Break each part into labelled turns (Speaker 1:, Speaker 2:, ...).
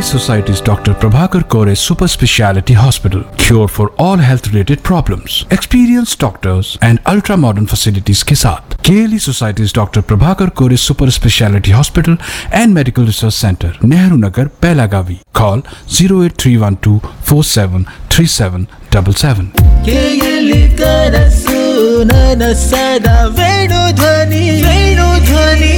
Speaker 1: Society's Dr. Prabhakar Kore Super Speciality Hospital. Cure for all health related problems. Experienced doctors and ultra modern facilities के साथ केली Society's Dr. Prabhakar Kore Super Speciality Hospital and Medical Research Center, Nehru Nagar, Pelagavi. Call 08312 473777.
Speaker 2: ಕೇಯಲಿ ಕನಸು ನನಸದ ವೇಣು ಧ್ವನಿ ವೇಣು ಧ್ವನಿ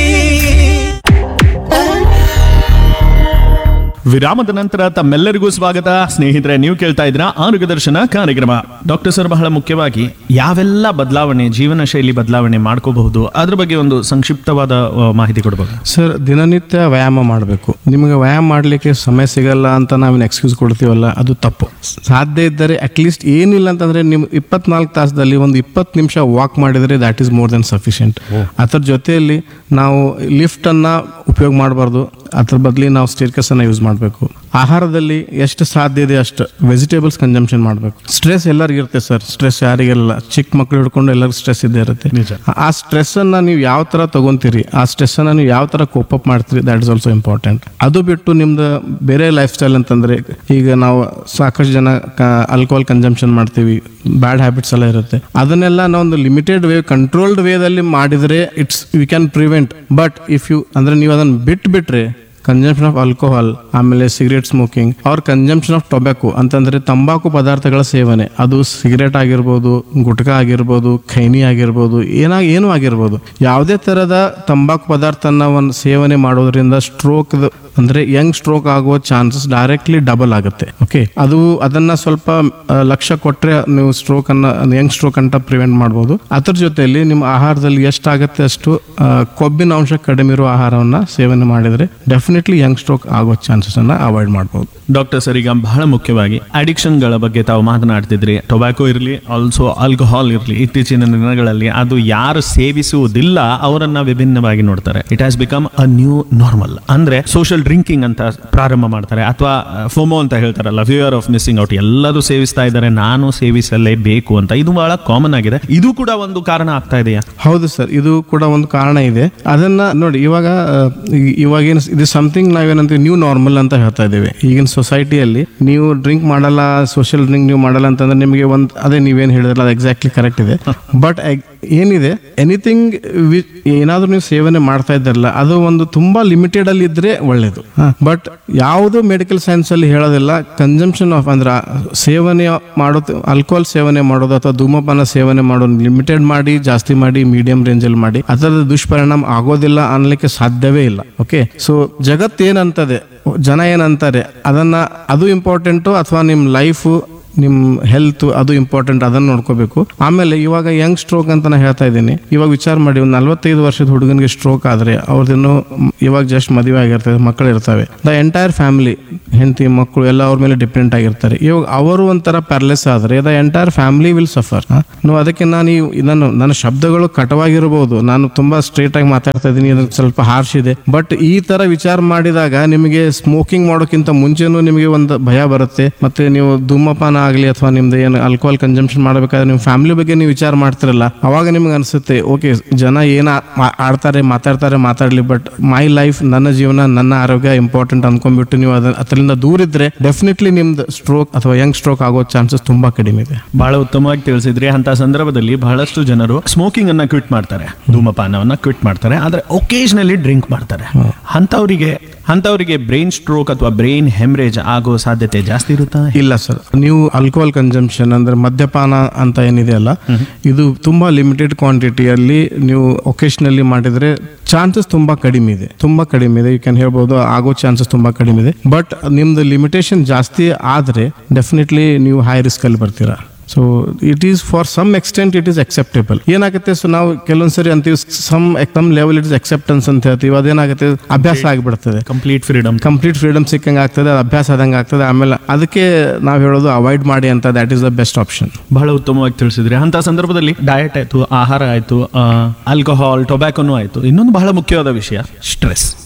Speaker 3: ವಿರಾಮದ ನಂತರ ತಮ್ಮೆಲ್ಲರಿಗೂ ಸ್ವಾಗತ ಸ್ನೇಹಿತರೆ ನೀವು ಕೇಳ್ತಾ ಇದ್ರ ಆರೋಗ್ಯ ದರ್ಶನ ಕಾರ್ಯಕ್ರಮ ಡಾಕ್ಟರ್ ಸರ್ ಬಹಳ ಮುಖ್ಯವಾಗಿ ಯಾವೆಲ್ಲ ಬದಲಾವಣೆ ಜೀವನ ಶೈಲಿ ಬದಲಾವಣೆ ಮಾಡ್ಕೋಬಹುದು ಅದ್ರ ಬಗ್ಗೆ ಒಂದು ಸಂಕ್ಷಿಪ್ತವಾದ ಆ, ಮಾಹಿತಿ ಕೊಡಬಹುದು
Speaker 4: ಸರ್ ದಿನನಿತ್ಯ ವ್ಯಾಯಾಮ ಮಾಡಬೇಕು ನಿಮಗೆ ವ್ಯಾಯಾಮ ಮಾಡಲಿಕ್ಕೆ ಸಮಯ ಸಿಗಲ್ಲ ಅಂತ ನಾವೇನು ಎಕ್ಸ್ಕ್ಯೂಸ್ ಕೊಡ್ತೀವಲ್ಲ ಅದು ತಪ್ಪು ಸಾಧ್ಯ ಇದ್ದರೆ ಅಟ್ಲೀಸ್ಟ್ ಏನಿಲ್ಲ ಅಂತಂದ್ರೆ ನೀವು ಇಪ್ಪತ್ನಾಲ್ಕು ತಾಸದಲ್ಲಿ ಒಂದು ಇಪ್ಪತ್ತು ನಿಮಿಷ ವಾಕ್ ಮಾಡಿದರೆ that is more than sufficient ಅದರ ಜೊತೆಯಲ್ಲಿ ನಾವು ಲಿಫ್ಟನ್ನು ಉಪಯೋಗ ಮಾಡಬಾರ್ದು ಅದ್ರ ಬದಲಿ ನಾವು ಸ್ಟೇರ್ಕಸ್ ಅನ್ನ ಯೂಸ್ ಮಾಡಬೇಕು ಆಹಾರದಲ್ಲಿ ಎಷ್ಟು ಸಾಧ್ಯ ಇದೆ ಅಷ್ಟು ವೆಜಿಟೇಬಲ್ಸ್ ಕನ್ಸಂಪ್ಷನ್ ಮಾಡಬೇಕು ಸ್ಟ್ರೆಸ್ ಎಲ್ಲರಿಗೂ ಇರುತ್ತೆ ಸರ್ ಸ್ಟ್ರೆಸ್ ಯಾರಿಗೆಲ್ಲ ಚಿಕ್ಕ ಮಕ್ಕಳು ಹಿಡ್ಕೊಂಡು ಎಲ್ಲರಿಗೂ ಸ್ಟ್ರೆಸ್ ಇದ್ದೇ ಇರುತ್ತೆ ಆ ಸ್ಟ್ರೆಸ್ ಅನ್ನ ನೀವು ಯಾವ ತರ ತಗೊಂತೀರಿ ಆ ಸ್ಟ್ರೆಸ್ ಅನ್ನ ನೀವು ಯಾವ ತರ ಕೋಪ್ ಅಪ್ ಮಾಡ್ತೀರಿ ದಟ್ ಇಸ್ ಆಲ್ಸೋ ಇಂಪಾರ್ಟೆಂಟ್ ಅದು ಬಿಟ್ಟು ನಿಮ್ದು ಬೇರೆ ಲೈಫ್ ಸ್ಟೈಲ್ ಅಂತಂದ್ರೆ ಈಗ ನಾವು ಸಾಕಷ್ಟು ಜನ ಆಲ್ಕೋಹಾಲ್ ಕನ್ಸಂಪ್ಷನ್ ಮಾಡ್ತೀವಿ ಬ್ಯಾಡ್ ಹ್ಯಾಬಿಟ್ಸ್ ಎಲ್ಲ ಇರುತ್ತೆ ಅದನ್ನೆಲ್ಲ ನಾವು ಒಂದು ಲಿಮಿಟೆಡ್ ವೇ ಕಂಟ್ರೋಲ್ಡ್ ವೇದಲ್ಲಿ ಮಾಡಿದ್ರೆ it's we can prevent but if you ಅಂದ್ರೆ ನೀವು ಅದನ್ನ ಬಿಟ್ಟು ಬಿಟ್ರೆ ಕನ್ಸಂಪ್ಷನ್ ಆಫ್ ಆಲ್ಕೋಹಾಲ್ ಆಮೇಲೆ ಸಿಗರೇಟ್ ಸ್ಮೋಕಿಂಗ್ ಅವ್ರ ಕನ್ಸಂಪ್ಷನ್ ಆಫ್ ಟೊಬ್ಯಾಕೊ ಅಂತಂದ್ರೆ ತಂಬಾಕು ಪದಾರ್ಥಗಳ ಸೇವನೆ ಅದು ಸಿಗರೇಟ್ ಆಗಿರ್ಬೋದು ಗುಟ್ಕಾ ಆಗಿರ್ಬೋದು ಖೈನಿ ಆಗಿರ್ಬೋದು ಏನಾಗ ಏನೂ ಆಗಿರ್ಬೋದು ಯಾವುದೇ ತರದ ತಂಬಾಕು ಪದಾರ್ಥನ ಒಂದು ಸೇವನೆ ಮಾಡೋದ್ರಿಂದ ಸ್ಟ್ರೋಕ್ ಅಂದ್ರೆ ಯಂಗ್ ಸ್ಟ್ರೋಕ್ ಆಗುವ ಚಾನ್ಸಸ್ ಡೈರೆಕ್ಟ್ಲಿ ಡಬಲ್ ಆಗುತ್ತೆ ಓಕೆ ಅದು ಅದನ್ನ ಸ್ವಲ್ಪ ಆ, ಲಕ್ಷ್ಯ ಕೊಟ್ರೆ ನೀವು ಸ್ಟ್ರೋಕ್ ಅನ್ನ ಯಂಗ್ ಸ್ಟ್ರೋಕ್ ಅಂತ ಪ್ರಿವೆಂಟ್ ಮಾಡ್ಬೋದು ಅದ್ರ ಜೊತೆಯಲ್ಲಿ ನಿಮ್ಮ ಆಹಾರದಲ್ಲಿ ಎಷ್ಟಾಗತ್ತೆ ಅಷ್ಟು ಆ, ಕೊಬ್ಬಿನ ಅಂಶ ಕಡಿಮೆ ಇರುವ ಆಹಾರವನ್ನ ಸೇವನೆ ಮಾಡಿದ್ರೆ ಡೆಫಿನೆಟ್ಲಿ ಯಂಗ್ ಸ್ಟ್ರೋಕ್ ಆಗೋ ಚಾನ್ಸಸ್ ಅನ್ನ ಅವಾಯ್ಡ್ ಮಾಡ್ಬೋದು
Speaker 3: ಡಾಕ್ಟರ್ ಸರ್ ಈಗ ಬಹಳ ಮುಖ್ಯವಾಗಿ ಅಡಿಕ್ಷನ್ ಗಳ ಬಗ್ಗೆ ತಾವು ಮಾತನಾಡ್ತಿದ್ರಿ ಟೊಬ್ಯಾಕೋ ಇರಲಿ ಆಲ್ಸೋ ಆಲ್ಕೋಹಾಲ್ ಇರಲಿ ಇತ್ತೀಚಿನ ದಿನಗಳಲ್ಲಿ ಅದು ಯಾರು ಸೇವಿಸುವುದಿಲ್ಲ ಅವರನ್ನ ವಿಭಿನ್ನವಾಗಿ ನೋಡ್ತಾರೆ it has become a new normal ಅಂದ್ರೆ ಸೋಷಿಯಲ್ ಡ್ರಿಂಕಿಂಗ್ ಅಂತ ಪ್ರಾರಂಭ ಮಾಡ್ತಾರೆ ಅಥವಾ ಫೋಮೋ ಅಂತ ಹೇಳ್ತಾರಲ್ಲ ಫಿಯರ್ ಆಫ್ ಮಿಸ್ಸಿಂಗ್ ಔಟ್ ಎಲ್ಲರೂ ಸೇವಿಸ್ತಾ ಇದ್ದಾರೆ ನಾನು ಸೇವಿಸಲೇಬೇಕು ಅಂತ ಇದು ಬಹಳ ಕಾಮನ್ ಆಗಿದೆ ಇದು ಕೂಡ ಒಂದು ಕಾರಣ ಆಗ್ತಾ ಇದೆಯಾ
Speaker 4: ಹೌದು ಸರ್ ಇದು ಕೂಡ ಒಂದು ಕಾರಣ ಇದೆ ಅದನ್ನ ನೋಡಿ ಇವಾಗ ಆ, ಈ- ಇವಾಗೇನು ಇದು ಸಮಥಿಂಗ್ ನಾವೇನಂತೀವಿ ನ್ಯೂ ನಾರ್ಮಲ್ ಅಂತ ಹೇಳ್ತಾ ಇದ್ದೇವೆ ಈಗಿನ ಸೊಸೈಟಿಯಲ್ಲಿ ನೀವು ಡ್ರಿಂಕ್ ಮಾಡಲ್ಲ ಸೋಷಿಯಲ್ ಡ್ರಿಂಕ್ ನೀವು ಮಾಡಲ್ಲ ಅಂತಂದ್ರೆ ನಿಮಗೆ ಒಂದು ಅದೇ ನೀವೇನು ಹೇಳಿದ್ರಲ್ಲ ಅದು ಎಕ್ಸಾಕ್ಟ್ಲಿ ಕರೆಕ್ಟ್ ಇದೆ ಬಟ್ ಏನಿದೆ ಎನಿಥಿಂಗ್ ಏನಾದ್ರೂ ನೀವು ಸೇವನೆ ಮಾಡ್ತಾ ಇದ್ದಾರಲ್ಲ ಅದು ಒಂದು ತುಂಬಾ ಲಿಮಿಟೆಡ್ ಅಲ್ಲಿ ಇದ್ರೆ ಒಳ್ಳೇದು ಬಟ್ ಯಾವುದು ಮೆಡಿಕಲ್ ಸೈನ್ಸ್ ಅಲ್ಲಿ ಹೇಳೋದಿಲ್ಲ ಕನ್ಸಂಪ್ಷನ್ ಆಫ್ ಅಂದ್ರೆ ಆ ಸೇವನೆ ಮಾಡೋದು ಆಲ್ಕೋಹಾಲ್ ಸೇವನೆ ಮಾಡೋದು ಅಥವಾ ಧೂಮಪಾನ ಸೇವನೆ ಮಾಡೋದು ಲಿಮಿಟೆಡ್ ಮಾಡಿ ಜಾಸ್ತಿ ಮಾಡಿ ಮೀಡಿಯಂ ರೇಂಜಲ್ಲಿ ಮಾಡಿ ಅದರ ದುಷ್ಪರಿಣಾಮ ಆಗೋದಿಲ್ಲ ಅನ್ಲಿಕ್ಕೆ ಸಾಧ್ಯವೇ ಇಲ್ಲ ಓಕೆ ಸೊ ಜಗತ್ತು ಏನಂತದೆ ಜನ ಏನಂತಾರೆ ಅದನ್ನ ಅದು ಇಂಪಾರ್ಟೆಂಟು ಅಥವಾ ನಿಮ್ಮ ಲೈಫು ನಿಮ್ಮ ಹೆಲ್ತ್ ಅದು ಇಂಪಾರ್ಟೆಂಟ್ ಅದನ್ನ ನೋಡ್ಕೋಬೇಕು ಆಮೇಲೆ ಇವಾಗ ಯಂಗ್ ಸ್ಟ್ರೋಕ್ ಅಂತ ನಾನು ಹೇಳ್ತಾ ಇದ್ದೀನಿ ಇವಾಗ ವಿಚಾರ ಮಾಡಿ ಒಂದು ನಲ್ವತ್ತೈದು ವರ್ಷದ ಹುಡುಗನಿಗೆ ಸ್ಟ್ರೋಕ್ ಆದ್ರೆ ಅವ್ರದಿನ್ನು ಇವಾಗ ಜಸ್ಟ್ ಮದುವೆ ಆಗಿರ್ತದೆ ಮಕ್ಕಳು ಇರ್ತವೆ ದ ಎಂಟೈರ್ ಫ್ಯಾಮಿಲಿ ಹೆಂಡತಿ ಮಕ್ಕಳು ಎಲ್ಲ ಅವ್ರ ಮೇಲೆ ಡಿಪೆಂಡ್ ಆಗಿರ್ತಾರೆ ಇವಾಗ ಅವರು ಒಂಥರ ಪ್ಯಾರ್ಲೆಸ್ ಆದ್ರೆ the entire family will suffer ನೀವು ಅದಕ್ಕೆ ನಾನು ಈ- ಇದನ್ನು ನನ್ನ ಶಬ್ದಗಳು ಕಟವಾಗಿರಬಹುದು ನಾನು ತುಂಬಾ ಸ್ಟ್ರೇಟ್ ಆಗಿ ಮಾತಾಡ್ತಾ ಇದ್ದೀನಿ ಇದು ಸ್ವಲ್ಪ ಹಾರ್ಶ್ ಇದೆ ಬಟ್ ಈ ತರ ವಿಚಾರ ಮಾಡಿದಾಗ ನಿಮಗೆ ಸ್ಮೋಕಿಂಗ್ ಮಾಡೋಕ್ಕಿಂತ ಮುಂಚೆನೂ ನಿಮಗೆ ಒಂದು ಭಯ ಬರುತ್ತೆ ಮತ್ತೆ ನೀವು ಧೂಮಪಾನ ಆಗಲಿ ಅಥವಾ ನಿಮ್ದು ಏನು ಆಲ್ಕೋಹಾಲ್ ಕನ್ಸಂಪ್ಷನ್ ಮಾಡಬೇಕಾದ್ರೆ ನಿಮ್ಮ ಫ್ಯಾಮಿಲಿ ಬಗ್ಗೆ ನೀವು ವಿಚಾರ ಮಾಡ್ತಿರಲ್ಲ ಅವಾಗ ನಿಮ್ಗೆ ಅನಿಸುತ್ತೆ ಓಕೆ ಜನ ಏನ ಆ- ಆಡ್ತಾರೆ ಮಾತಾಡ್ತಾರೆ ಮಾತಾಡ್ಲಿ ಬಟ್ ಮೈ ಲೈಫ್ ನನ್ನ ಜೀವನ ನನ್ನ ಆರೋಗ್ಯ ಇಂಪಾರ್ಟೆಂಟ್ ಅನ್ಕೊಂಡ್ಬಿಟ್ಟು ನೀವು ಅದ ಅದರಿಂದ ದೂರ ಇದ್ರೆ ಡೆಫಿನೆಟ್ಲಿ ನಿಮ್ದು ಸ್ಟ್ರೋಕ್ ಅಥವಾ ಯಂಗ್ ಸ್ಟ್ರೋಕ್ ಆಗೋ ಚಾನ್ಸಸ್ ತುಂಬಾ ಕಡಿಮೆ ಇದೆ
Speaker 3: ಬಹಳ ಉತ್ತಮವಾಗಿ ತಿಳಿಸಿದ್ರಿ ಅಂತ ಸಂದರ್ಭದಲ್ಲಿ ಬಹಳಷ್ಟು ಜನರು ಸ್ಮೋಕಿಂಗ್ ಅನ್ನ ಕ್ವಿಟ್ ಮಾಡ್ತಾರೆ ಧೂಮಪಾನವನ್ನ ಕ್ವಿಟ್ ಮಾಡ್ತಾರೆ ಆದ್ರೆ ಒಕೇಶನಲಿ ಡ್ರಿಂಕ್ ಮಾಡ್ತಾರೆ ಅಂತವರಿಗೆ ಅಂತವರಿಗೆ ಬ್ರೈನ್ ಸ್ಟ್ರೋಕ್ ಅಥವಾ ಬ್ರೈನ್ ಹೆಮ್ರೇಜ್ ಆಗೋ ಸಾಧ್ಯತೆ ಜಾಸ್ತಿ ಇರುತ್ತಾ
Speaker 4: ಇಲ್ಲ ಸರ್ ನೀವು ಆಲ್ಕೋಹಾಲ್ ಕನ್ಸಂಪ್ಷನ್ ಅಂದ್ರೆ ಮದ್ಯಪಾನ ಅಂತ ಏನಿದೆ ಅಲ್ಲ ಇದು ತುಂಬಾ ಲಿಮಿಟೆಡ್ ಕ್ವಾಂಟಿಟಿಯಲ್ಲಿ ನೀವು ಒಕೇಶನಲ್ಲಿ ಮಾಡಿದ್ರೆ ಚಾನ್ಸಸ್ ತುಂಬಾ ಕಡಿಮೆ ಇದೆ ತುಂಬಾ ಕಡಿಮೆ ಇದೆ ಯು ಕ್ಯಾನ್ ಹೇಳ್ಬೋದು ಆಗೋ ಚಾನ್ಸಸ್ ತುಂಬಾ ಕಡಿಮೆ ಇದೆ ಬಟ್ ನಿಮ್ದು ಲಿಮಿಟೇಷನ್ ಜಾಸ್ತಿ ಆದ್ರೆ ಡೆಫಿನೆಟ್ಲಿ ನೀವು ಹೈ ರಿಸ್ಕ್ ಅಲ್ಲಿ ಬರ್ತೀರಾ so it is for some extent it is acceptable ಏನಾಗುತ್ತೆ ಸೊ ನಾವು ಕೆಲವೊಂದ್ಸರಿ ಅಂತೀವಿ some some level it is acceptance ಅಂತ ಹೇಳ್ತೀವಿ ಅದೇನಾಗುತ್ತೆ ಅಭ್ಯಾಸ ಆಗಿಬಿಡ್ತದೆ
Speaker 3: ಕಂಪ್ಲೀಟ್ ಫ್ರೀಡಮ್
Speaker 4: ಕಂಪ್ಲೀಟ್ ಫ್ರೀಡಮ್ ಸಿಕ್ಕಂಗೆ ಆಗ್ತದೆ ಅದು ಅಭ್ಯಾಸ ಆದಂಗೆ ಆಗ್ತದೆ ಆಮೇಲೆ ಅದಕ್ಕೆ ನಾವು ಹೇಳೋದು ಅವಾಯ್ಡ್ ಮಾಡಿ ಅಂತ that is the best option
Speaker 3: ಬಹಳ ಉತ್ತಮವಾಗಿ ತಿಳಿಸಿದ್ರಿ ಅಂತ ಸಂದರ್ಭದಲ್ಲಿ ಡಯಟ್ ಆಯ್ತು ಆಹಾರ ಆಯ್ತು ಆಲ್ಕೋಹಾಲ್ ಟೊಬ್ಯಾಕೋನು ಆಯ್ತು ಇನ್ನೊಂದು ಬಹಳ ಮುಖ್ಯವಾದ ವಿಷಯ ಸ್ಟ್ರೆಸ್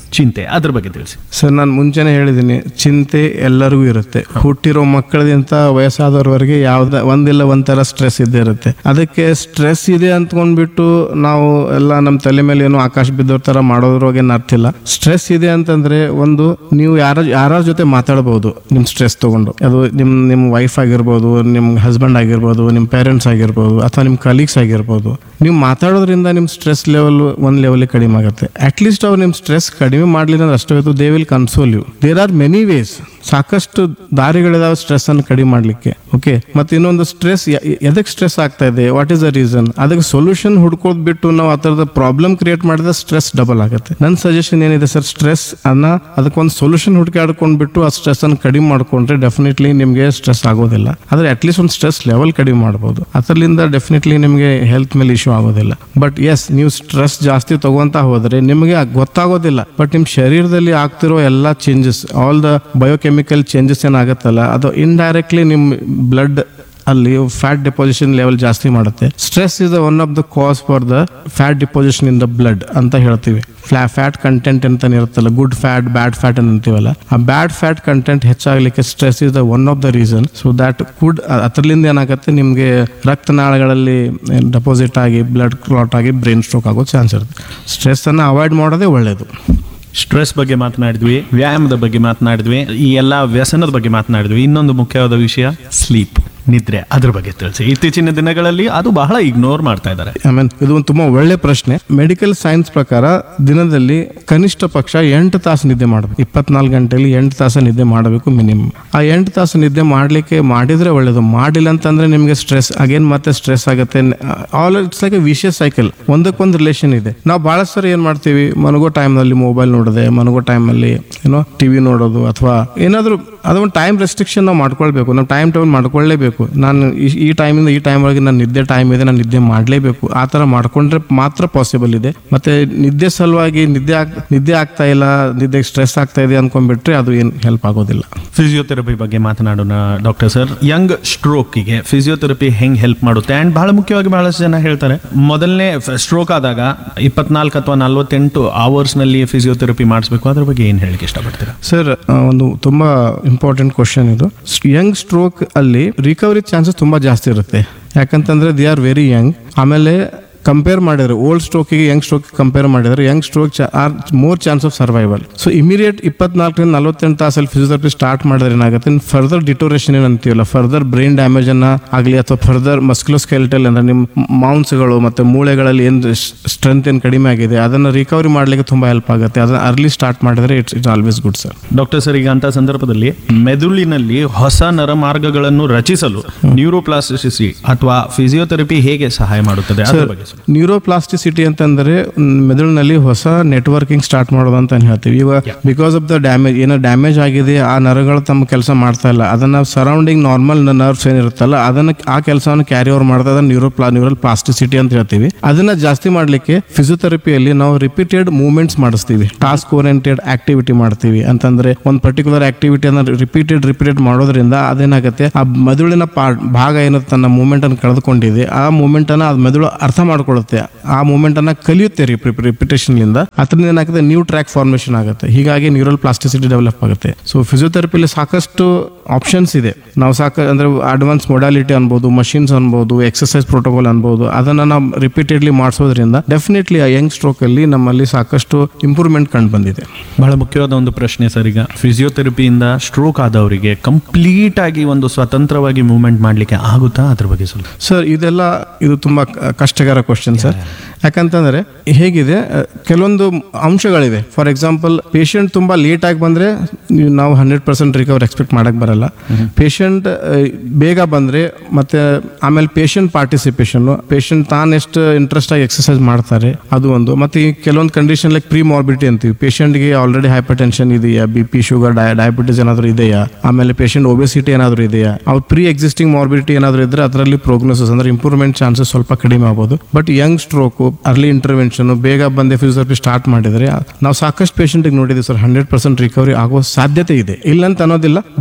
Speaker 3: ಚಿಂತೆ ಅದ್ರ ಬಗ್ಗೆ ತಿಳಿಸಿ
Speaker 4: ಸರ್ ನಾನು ಮುಂಚೆನೆ ಹೇಳಿದ್ದೀನಿ ಚಿಂತೆ ಎಲ್ಲರಿಗೂ ಇರುತ್ತೆ ಹುಟ್ಟಿರೋ ಮಕ್ಕಳಿಗಿಂತ ವಯಸ್ಸಾದವ್ರವರೆಗೆ ಯಾವ್ದ ಒಂದಿಲ್ಲ ಒಂಥರ ಸ್ಟ್ರೆಸ್ ಇದ್ದೇ ಇರುತ್ತೆ ಅದಕ್ಕೆ ಸ್ಟ್ರೆಸ್ ಇದೆ ಅಂದ್ಕೊಂಡ್ಬಿಟ್ಟು ನಾವು ಎಲ್ಲ ನಮ್ಮ ತಲೆ ಮೇಲೆ ಏನೋ ಆಕಾಶ ಬಿದ್ದೋರ್ ತರ ಮಾಡೋದ್ರೊಳಗೇನು ಅರ್ಥ ಇಲ್ಲ ಸ್ಟ್ರೆಸ್ ಇದೆ ಅಂತಂದ್ರೆ ಒಂದು ನೀವು ಯಾರ ಯಾರ ಜೊತೆ ಮಾತಾಡ್ಬೋದು ನಿಮ್ ಸ್ಟ್ರೆಸ್ ತಗೊಂಡು ಅದು ನಿಮ್ ನಿಮ್ ವೈಫ್ ಆಗಿರ್ಬೋದು ನಿಮ್ ಹಸ್ಬೆಂಡ್ ಆಗಿರ್ಬೋದು ನಿಮ್ ಪೇರೆಂಟ್ಸ್ ಆಗಿರ್ಬೋದು ಅಥವಾ ನಿಮ್ ಕಲೀಗ್ಸ್ ಆಗಿರ್ಬೋದು ನೀವು ಮಾತಾಡೋದ್ರಿಂದ ನಿಮ್ ಸ್ಟ್ರೆಸ್ ಲೆವೆಲ್ ಒಂದ್ ಲೆವೆಲ್ ಕಡಿಮೆ ಆಗುತ್ತೆ ಅಟ್ಲೀಸ್ಟ್ ಅವ್ರು ನಿಮ್ ಸ್ಟ್ರೆಸ್ ಕಡಿಮೆ ಮಾಡ್ಲಿಲ್ಲ ಅಂದ್ರೆ ಅಷ್ಟೇ ಹೊತ್ತು they will console you there are many ways ಸಾಕಷ್ಟು ದಾರಿಗಳಿದಾವೆ ಸ್ಟ್ರೆಸ್ ಅನ್ನು ಕಡಿಮೆ ಮಾಡ್ಲಿಕ್ಕೆ ಓಕೆ ಮತ್ತೆ ಇನ್ನೊಂದು ಸ್ಟ್ರೆಸ್ ಎದಕ್ಕೆ ಸ್ಟ್ರೆಸ್ ಆಗ್ತಾ ಇದೆ ವಾಟ್ ಇಸ್ ದ ರೀಸನ್ ಅದಕ್ಕೆ ಸೊಲ್ಯೂಷನ್ ಹುಡ್ಕೋದ್ ಬಿಟ್ಟು ನಾವು ಆ ಥರದ ಪ್ರಾಬ್ಲಮ್ ಕ್ರಿಯೇಟ್ ಮಾಡಿದ್ರೆ ಸ್ಟ್ರೆಸ್ ಡಬಲ್ ಆಗುತ್ತೆ ನನ್ನ ಸಜೆಷನ್ ಏನಿದೆ ಸರ್ ಸ್ಟ್ರೆಸ್ ಅನ್ನ ಅದಕ್ಕೊಂದು ಸೊಲ್ಯೂಷನ್ ಹುಡುಕಾಡ್ಕೊಂಡ್ಬಿಟ್ಟು ಆ ಸ್ಟ್ರೆಸ್ ಅನ್ನು ಕಡಿಮೆ ಮಾಡ್ಕೊಂಡ್ರೆ ಡೆಫಿನೆಟ್ಲಿ ನಿಮಗೆ ಸ್ಟ್ರೆಸ್ ಆಗೋದಿಲ್ಲ ಆದ್ರೆ ಅಟ್ಲೀಸ್ಟ್ ಒಂದು ಸ್ಟ್ರೆಸ್ ಲೆವೆಲ್ ಕಡಿಮೆ ಮಾಡ್ಬೋದು ಅದರಿಂದ ಡೆಫಿನೆಟ್ಲಿ ನಿಮಗೆ ಹೆಲ್ತ್ ಮೇಲೆ ಇಶ್ಯೂ ಆಗೋದಿಲ್ಲ ಬಟ್ ಎಸ್ ನೀವು ಸ್ಟ್ರೆಸ್ ಜಾಸ್ತಿ ತಗೊಂತ ಹೋದ್ರೆ ನಿಮಗೆ ಗೊತ್ತಾಗೋದಿಲ್ಲ ಬಟ್ ನಿಮ್ಮ ಶರೀರದಲ್ಲಿ ಆಗ್ತಿರೋ ಎಲ್ಲ changes all the biochemical changes ಏನಾಗುತ್ತಲ್ಲ ಅದು ಇಂಡೈರೆಕ್ಟ್ಲಿ ನಿಮ್ಮ ಬ್ಲಡ್ ಅಲ್ಲಿ ಫ್ಯಾಟ್ ಡಿಪೋಸಿಷನ್ ಲೆವೆಲ್ ಜಾಸ್ತಿ ಮಾಡುತ್ತೆ stress is one of the cause for the fat deposition in the blood ಅಂತ ಹೇಳ್ತೀವಿ ಫ್ಲಾ ಫ್ಯಾಟ್ ಕಂಟೆಂಟ್ ಅಂತ ಇರುತ್ತಲ್ಲ ಗುಡ್ ಫ್ಯಾಟ್ ಬ್ಯಾಡ್ ಫ್ಯಾಟ್ ಅಂತೀವಲ್ಲ ಆ ಬ್ಯಾಡ್ ಫ್ಯಾಟ್ ಕಂಟೆಂಟ್ ಹೆಚ್ಚಾಗ್ಲಿಕ್ಕೆ stress is the one of the reason so that could ಅದರಿಂದ ಏನಾಗುತ್ತೆ ನಿಮಗೆ ರಕ್ತನಾಳಗಳಲ್ಲಿ ಡೆಪಾಸಿಟ್ ಆಗಿ ಬ್ಲಡ್ ಕ್ಲಾಟ್ ಆಗಿ ಬ್ರೈನ್ ಸ್ಟ್ರೋಕ್ ಆಗೋ ಚಾನ್ಸ್ ಇರುತ್ತೆ ಸ್ಟ್ರೆಸ್ ಅನ್ನ ಅವಾಯ್ಡ್ ಮಾಡೋದೇ ಒಳ್ಳೆಯದು
Speaker 3: ಸ್ಟ್ರೆಸ್ ಬಗ್ಗೆ ಮಾತನಾಡಿದ್ವಿ ವ್ಯಾಯಾಮದ ಬಗ್ಗೆ ಮಾತನಾಡಿದ್ವಿ ಈ ಎಲ್ಲ ವ್ಯಸನದ ಬಗ್ಗೆ ಮಾತನಾಡಿದ್ವಿ ಇನ್ನೊಂದು ಮುಖ್ಯವಾದ ವಿಷಯ ಸ್ಲೀಪ್ ನಿದ್ರೆ ಅದ್ರ ಬಗ್ಗೆ ತಿಳಿಸಿ ಇತ್ತೀಚಿನ ದಿನಗಳಲ್ಲಿ ಅದು ಬಹಳ ಇಗ್ನೋರ್ ಮಾಡ್ತಾ ಇದ್ದಾರೆ
Speaker 4: ಐ ಮೀನ್ ಇದು ಒಂದು ತುಂಬಾ ಒಳ್ಳೆ ಪ್ರಶ್ನೆ ಮೆಡಿಕಲ್ ಸೈನ್ಸ್ ಪ್ರಕಾರ ದಿನದಲ್ಲಿ ಕನಿಷ್ಠ ಪಕ್ಷ ಎಂಟು ತಾಸು ನಿದ್ದೆ ಮಾಡಬೇಕು ಇಪ್ಪತ್ನಾಲ್ಕು ಗಂಟೆಯಲ್ಲಿ ಎಂಟು ತಾಸು ನಿದ್ದೆ ಮಾಡಬೇಕು ಮಿನಿಮಮ್ ಆ ಎಂಟು ತಾಸು ನಿದ್ದೆ ಮಾಡಲಿಕ್ಕೆ ಮಾಡಿದ್ರೆ ಒಳ್ಳೇದು ಮಾಡಿಲ್ಲ ಅಂತಂದ್ರೆ ನಿಮಗೆ ಸ್ಟ್ರೆಸ್ ಅಗೇನ್ ಮತ್ತೆ ಸ್ಟ್ರೆಸ್ ಆಗುತ್ತೆ all it's like a vicious cycle ಒಂದಕ್ಕೊಂದು ರಿಲೇಷನ್ ಇದೆ ನಾವು ಬಹಳ ಸರಿ ಏನ್ ಮಾಡ್ತೀವಿ ಮನಗೋ ಟೈಮ್ನಲ್ಲಿ ಮೊಬೈಲ್ ನೋಡೋದೆ ಮನಗೋ ಟೈಮಲ್ಲಿ ಏನೋ ಟಿವಿ ನೋಡೋದು ಅಥವಾ ಏನಾದರೂ ಅದೊಂದು ಟೈಮ್ ರೆಸ್ಟ್ರಿಕ್ಷನ್ ನಾವು ಮಾಡ್ಕೊಳ್ಬೇಕು ನಾವು ಟೈಮ್ ಟೇಬಲ್ ಮಾಡ್ಕೊಳ್ಳೇಬೇಕು ನಾನು ಈ- ಈ ಟೈಮಿಂದ ಈ ಟೈಮ್ ಒಳಗೆ ನಾನು ನಿದ್ದೆ ಟೈಮ್ ಇದೆ ನಾನು ನಿದ್ದೆ ಮಾಡಲೇಬೇಕು ಆ ಥರ ಮಾಡ್ಕೊಂಡ್ರೆ ಮಾತ್ರ ಪಾಸಿಬಲ್ ಇದೆ ಮತ್ತೆ ನಿದ್ದೆ ಸಲುವಾಗಿ ನಿದ್ದೆ ಆಗ್ ನಿದ್ದೆ ಆಗ್ತಾ ಇಲ್ಲ ನಿದ್ದೆ ಸ್ಟ್ರೆಸ್ ಆಗ್ತಾ ಇದೆ ಅನ್ಕೊಂಡ್ಬಿಟ್ರೆ ಅದು ಏನು ಹೆಲ್ಪ್ ಆಗೋದಿಲ್ಲ
Speaker 3: ಫಿಸಿಯೋಥೆರಪಿ ಬಗ್ಗೆ ಮಾತನಾಡೋಣ ಡಾಕ್ಟರ್ ಸರ್ ಯಂಗ್ ಸ್ಟ್ರೋಕಿಗೆ ಫಿಸಿಯೋಥೆರಪಿ ಹೆಂಗ್ ಹೆಲ್ಪ್ ಮಾಡುತ್ತೆ ಅಂಡ್ ಬಹಳ ಮುಖ್ಯವಾಗಿ ಬಹಳಷ್ಟು ಜನ ಹೇಳ್ತಾರೆ ಮೊದಲನೇ ಸ್ಟ್ರೋಕ್ ಆದಾಗ ಇಪ್ಪತ್ನಾಲ್ಕು ಅಥವಾ ನಲ್ವತ್ತೆಂಟು ಅವರ್ಸ್ ನಲ್ಲಿ ಫಿಸಿಯೋಥೆರಪಿ ಮಾಡಿಸ್ಬೇಕು ಅದ್ರ ಬಗ್ಗೆ ಏನ್ ಹೇಳಿಕೆ ಇಷ್ಟಪಡ್ತೀರಾ
Speaker 4: ಸರ್ ಒಂದು ತುಂಬಾ ಇಂಪಾರ್ಟೆಂಟ್ ಕ್ವಶನ್ ಇದು ಯಂಗ್ ಸ್ಟ್ರೋಕ್ ಅಲ್ಲಿ ರಿಕವರಿ ಚಾನ್ಸಸ್ ತುಂಬಾ ಜಾಸ್ತಿ ಇರುತ್ತೆ ಯಾಕಂತಂದ್ರೆ ದೇ ಆರ್ ವೆರಿ ಯಂಗ್ ಆಮೇಲೆ ಕಂಪೇರ್ ಮಾಡಿದ್ರೆ ಓಲ್ಡ್ ಸ್ಟ್ರೋಕಿಗೆ ಯಂಗ್ ಸ್ಟ್ರೋಕ್ ಕಂಪೇರ್ ಮಾಡಿದ್ರೆ young stroke are more chance of survival so immediate ಇಪ್ಪತ್ನಾಲ್ಕರಿಂದ ನಲವತ್ತೆಂಟು ತಾಸಲ್ಲಿ ಫಿಸಿಯೋಥೆರಪಿ ಸ್ಟಾರ್ಟ್ ಮಾಡಿದ್ರೆ ಏನಾಗುತ್ತೆ ಫರ್ದರ್ ಡಿಟೋರೇಷನ್ ಏನಂತೀವಲ್ಲ ಫರ್ದರ್ ಬ್ರೈನ್ ಡ್ಯಾಮೇಜ್ ಅನ್ನ ಆಗಲಿ ಅಥವಾ ಫರ್ದರ್ ಮಸ್ಕ್ಯುಲೋಸ್ಕೆಲಿಟಲ್ ಅಂದ್ರೆ ನಿಮ್ಮ ಮೌನ್ಸ್ಗಳು ಮತ್ತೆ ಮೂಳೆಗಳಲ್ಲಿ ಏನು ಸ್ಟ್ರೆಂತ್ ಏನು ಕಡಿಮೆ ಆಗಿದೆ ಅದನ್ನ ರಿಕವರಿ ಮಾಡ್ಲಿಕ್ಕೆ ತುಂಬಾ ಹೆಲ್ಪ್ ಆಗುತ್ತೆ ಅದನ್ನ ಅರ್ಲಿ ಸ್ಟಾರ್ಟ್ ಮಾಡಿದ್ರೆ it's it's always good sir
Speaker 3: doctor sir ಈಗ ಅಂತ ಸಂದರ್ಭದಲ್ಲಿ ಮೆದುಳಿನಲ್ಲಿ ಹೊಸ ನರಮಾರ್ಗಗಳನ್ನು ರಚಿಸಲು ನ್ಯೂರೋಪ್ಲಾಸ್ಟಿಸಿಟಿ ಅಥವಾ ಫಿಸಿಯೋಥೆರಪಿ ಹೇಗೆ ಸಹಾಯ ಮಾಡುತ್ತದೆ ಅದ್ರ ಬಗ್ಗೆ ಸ್ವಲ್ಪ.
Speaker 4: ನ್ಯೂರೋಪ್ಲಾಸ್ಟಿಸಿಟಿ ಅಂತಂದ್ರೆ ಮ್, ಮೆದುಳಿನಲ್ಲಿ ಹೊಸ ನೆಟ್ವರ್ಕಿಂಗ್ ಸ್ಟಾರ್ಟ್ ಮಾಡೋದು ಅಂತ ಹೇಳ್ತೀವಿ ಇವಾಗ ಬಿಕಾಸ್ ಆಫ್ ದ ಡ್ಯಾಮೇಜ್ ಏನೋ ಡ್ಯಾಮೇಜ್ ಆಗಿದೆ ಆ ನರಗಳು ತಮ್ಮ ಕೆಲಸ ಮಾಡ್ತಾ ಇಲ್ಲ ಅದನ್ನ ಸರೌಂಡಿಂಗ್ ನಾರ್ಮಲ್ ನರ್ವ್ಸ್ ಏನಿರುತ್ತಲ್ಲ ಅದನ್ನ ಆ ಕೆಲಸವನ್ನು ಕ್ಯಾರಿ ಓವರ್ ಮಾಡ್ತಾ ಅದನ್ನ ನ್ಯೂರೋಪ್ಲಾ ನ್ಯೂರಲ್ ಪ್ಲಾಸ್ಟಿಸಿಟಿ ಅಂತ ಹೇಳ್ತೀವಿ ಅದನ್ನ ಜಾಸ್ತಿ ಮಾಡ್ಲಿಕ್ಕೆ ಫಿಸಿಯೋಥೆರಪಿಯಲ್ಲಿ ನಾವು ರಿಪೀಟೆಡ್ ಮೂವ್ಮೆಂಟ್ಸ್ ಮಾಡಿಸ್ತೀವಿ ಟಾಸ್ಕ್ ಓರಿಯೆಂಟೆಡ್ ಆಕ್ಟಿವಿಟಿ ಮಾಡ್ತೀವಿ ಅಂತಂದ್ರೆ ಒಂದು ಪರ್ಟಿಕ್ಯುಲರ್ ಆಕ್ಟಿವಿಟಿಯನ್ನು ರಿಪೀಟೆಡ್ ರಿಪೀಟೆಡ್ ಮಾಡೋದ್ರಿಂದ ಅದೇನಾಗುತ್ತೆ ಆ ಮೆದುಳಿನ ಪಾರ್ಟ್ ಭಾಗ ಏನೋ ತನ್ನ ಮೂಮೆಂಟ್ ಅನ್ನು ಕಳೆದುಕೊಂಡಿದೆ ಆ ಮೂಮೆಂಟ್ ಅನ್ನ ಅದು ಮೆದುಳು ಅರ್ಥ ಮಾಡ್ಕೊಳ್ಳುತ್ತೆ ಆ ಮೂಮೆಂಟ್ ಅನ್ನ ಕಲಿಯುತ್ತೆ ರಿಪಿಟೇಷನ್ ಲಿಂದ ಅದರಿಂದ ಏನಾಗುತ್ತೆ ನ್ಯೂ ಟ್ರ್ಯಾಕ್ ಫಾರ್ಮೇಶನ್ ಆಗುತ್ತೆ ಹೀಗಾಗಿ ನ್ಯೂರಲ್ ಪ್ಲಾಸ್ಟಿಸಿಟಿ ಡೆವಲಪ್ ಆಗುತ್ತೆ ಸೊ ಫಿಸಿಯೋಥೆರಪಿಲಿ ಸಾಕಷ್ಟು ಆಪ್ಷನ್ಸ್ ಇದೆ ನಾವು ಸಾಕ ಅಂದ್ರೆ ಅಡ್ವಾನ್ಸ್ ಮೊಡಾಲಿಟಿ ಅನ್ಬೋದು ಮಷಿನ್ಸ್ ಅನ್ಬೋದು ಎಕ್ಸರ್ಸೈಸ್ ಪ್ರೋಟೋಕಾಲ್ ಅನ್ಬೋದು ಅದನ್ನ ನಾವು ರಿಪೀಟೆಡ್ಲಿ ಮಾಡಿಸೋದ್ರಿಂದ ಡೆಫಿನೆಟ್ಲಿ ಆ ಯಂಗ್ ಸ್ಟ್ರೋಕ್ ಅಲ್ಲಿ ನಮ್ಮಲ್ಲಿ ಸಾಕಷ್ಟು ಇಂಪ್ರೂವ್ಮೆಂಟ್ ಕಂಡು ಬಂದಿದೆ
Speaker 3: ಬಹಳ ಮುಖ್ಯವಾದ ಒಂದು ಪ್ರಶ್ನೆ ಸರ್ ಈಗ ಫಿಸಿಯೋಥೆರಪಿಯಿಂದ ಸ್ಟ್ರೋಕ್ ಆದವರಿಗೆ ಕಂಪ್ಲೀಟ್ ಆಗಿ ಒಂದು ಸ್ವತಂತ್ರವಾಗಿ ಮೂವ್ಮೆಂಟ್ ಮಾಡ್ಲಿಕ್ಕೆ ಆಗುತ್ತಾ ಅದ್ರ ಬಗ್ಗೆ ಸ್ವಲ್ಪ
Speaker 4: ಸರ್ ಇದೆಲ್ಲ ಇದು ತುಂಬಾ ಕ- ಕಷ್ಟಕರ ಕ್ವಶನ್ ಸರ್ ಯಾಕಂತಂದ್ರೆ ಹೇಗಿದೆ ಅಹ್, ಕೆಲವೊಂದು ಅಂಶಗಳಿವೆ ಫಾರ್ ಎಕ್ಸಾಂಪಲ್ ಪೇಷಂಟ್ ತುಂಬಾ ಲೇಟ್ ಆಗಿ ಬಂದ್ರೆ ನೀವು- ನಾವು ಹಂಡ್ರೆಡ್ ಪರ್ಸೆಂಟ್ ರಿಕವರ್ ಎಕ್ಸ್ಪೆಕ್ಟ್ ಮಾಡಕ್ ಬರಲ್ಲ ಪೇಷಂಟ್ ಬೇಗ ಬಂದ್ರೆ ಮತ್ತೆ ಆಮೇಲೆ ಪೇಷಂಟ್ ಪಾರ್ಟಿಸಿಪೇಷನ್ ಪೇಷಂಟ್ ತಾನು ಎಷ್ಟು ಇಂಟ್ರೆಸ್ಟ್ ಆಗಿ ಎಕ್ಸರ್ಸೈಸ್ ಮಾಡ್ತಾರೆ ಅದು ಒಂದು ಮತ್ತೆ ಈ ಕೆಲವೊಂದು ಕಂಡೀಷನ್ ಲೈಕ್ ಪ್ರೀ ಮಾರ್ಬಿಲಿಟಿ ಅಂತೀವಿ ಪೇಷಂಟ್ಗೆ ಆಲ್ರೆಡಿ ಹೈಪರ್ ಟೆನ್ಷನ್ ಇದೆಯಾ ಬಿ ಪಿ ಶುಗರ್ ಡಯಾಬಿಟಿಸ್ ಏನಾದರೂ ಇದೆಯಾ ಆಮೇಲೆ ಪೇಷಂಟ್ ಒಬೆಸಿಟಿ ಏನಾದರೂ ಇದೆಯಾ ಅವ್ರು ಪ್ರೀ ಎಕ್ಸಿಸ್ಟಿಂಗ್ ಮಾರ್ಬಿಲಿಟಿ ಏನಾದರೂ ಇದ್ರೆ ಅದರಲ್ಲಿ ಪ್ರೋಗ್ನೋಸಿಸ್ ಅಂದ್ರೆ ಇಂಪ್ರೂವ್ಮೆಂಟ್ ಚಾನ್ಸಸ್ ಸ್ವಲ್ಪ ಕಡಿಮೆ ಆಗ್ಬೋದು but young stroke early intervention ಬೇಗ ಬಂದೆ ಫಿಸಿಯೋಥೆರಪಿ ಸ್ಟಾರ್ಟ್ ಮಾಡಿದ್ರೆ ನಾವು ಸಾಕಷ್ಟು ಪೇಷಂಟ್ಗೆ ನೋಡಿದ್ವಿ ಸರ್ ಹಂಡ್ರೆಡ್ ಪರ್ಸೆಂಟ್ ರಿಕವರಿ ಆಗೋ ಸಾಧ್ಯತೆ ಇದೆ ಇಲ್ಲ ಅಂತ ಅನ್ನೋದಿಲ್ಲ ಬಟ್ ಅದರ್